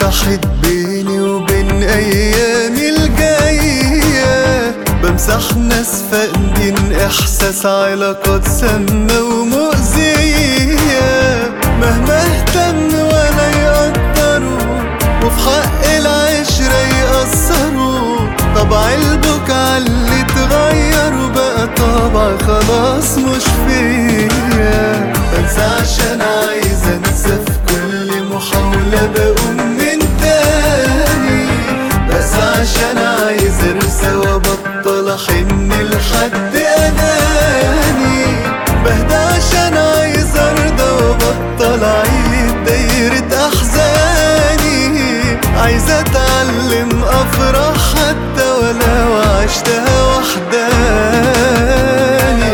فتحت بيني وبين ايامي الجاية بمسح ناس فاقدين احساس علاقات سامة ومؤذية مهما اهتم ولا يقدروا وفي حق العشرة يقصروا طبع البكا اللي اتغير وبقى طبع خلاص مش فيا بنسى عشان عايز انسى في كل محاولة بقوم من تاني بس عشان عايز ارسى وابطل احن لحد اناني بهدى عشان عايز ارضى وابطل اعيد دايرة احزاني عايز اتعلم افرح حتى ولو عشتها وحداني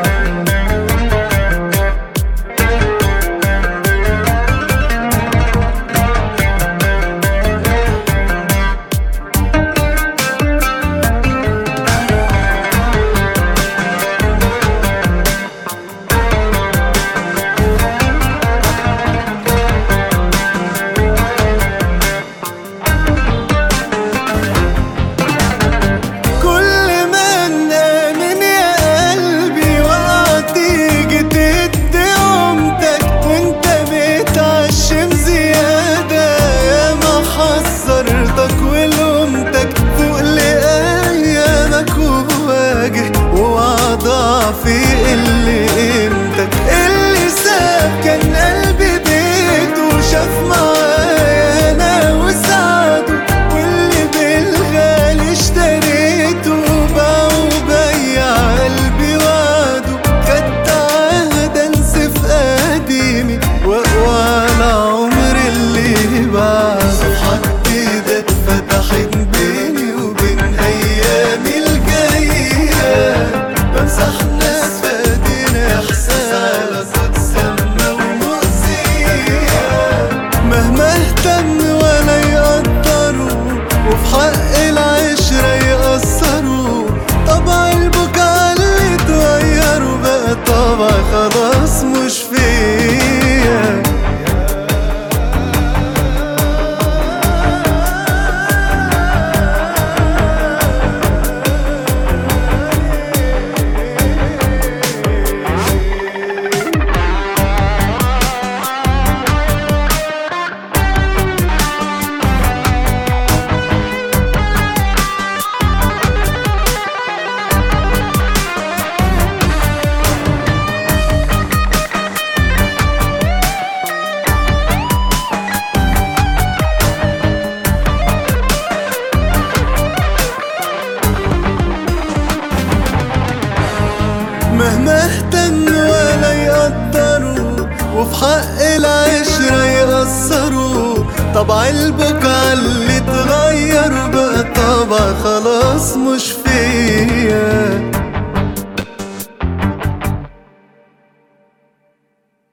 كل ما نامن يا قلبي وقعت تيجي تدي قومتك وانت متعشم زيادة يا ما حذرتك ولومتك فوق لأيامك وبواجه ووعد ضعفي اللي قيمتك اللي ساب كان قلبي بيته وشاف معايا انا وسعده واللي بالغالي اشتريته باع وبيع قلبي وعده خدت عهد انسف قديمي واقوى على عمري اللي بعده صفحة جديدة اتفتحت بيني وبين ايامي الجاية بمسح ناس فاقدين احساس على صوت سما ومؤذية مهما اهتم ولا يقدروا وفي حق العشرة يقصروا طبع البكا اللي اتغيروا بقى طبع خلاص مش فيا مهما اهتم ولا يقدروا وفي حق العشرة يقصروا طبع البكا اللي اتغير بقى طبع خلاص مش